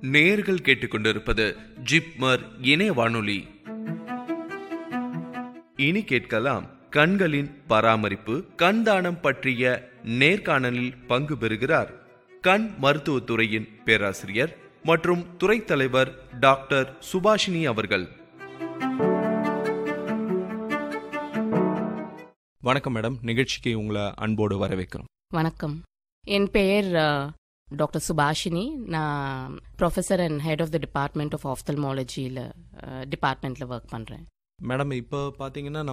நேர்கள் கேட்டுக்கொண்டிருப்பது ஜிப்மர் இணைய வானொலி இனி கேட்கலாம் கண்களின் பராமரிப்பு கண் தானம் பற்றிய நேர்காணலில் பங்கு பெறுகிறார் கண் மருத்துவத்துறையின் பேராசிரியர் மற்றும் துறை தலைவர் டாக்டர் சுபாஷினி அவர்கள் வணக்கம் மேடம் நிகழ்ச்சிக்கு உங்களை அன்போடு வரவேற்கிறோம் வணக்கம் என் பெயர் டாக்டர் சுபாஷினி நான் professor and head of the department of ஆஃப்தல்மாலஜியில் டிபார்ட்மெண்ட்டில் ஒர்க் பண்ணுறேன் மேடம் இப்போ பார்த்தீங்கன்னா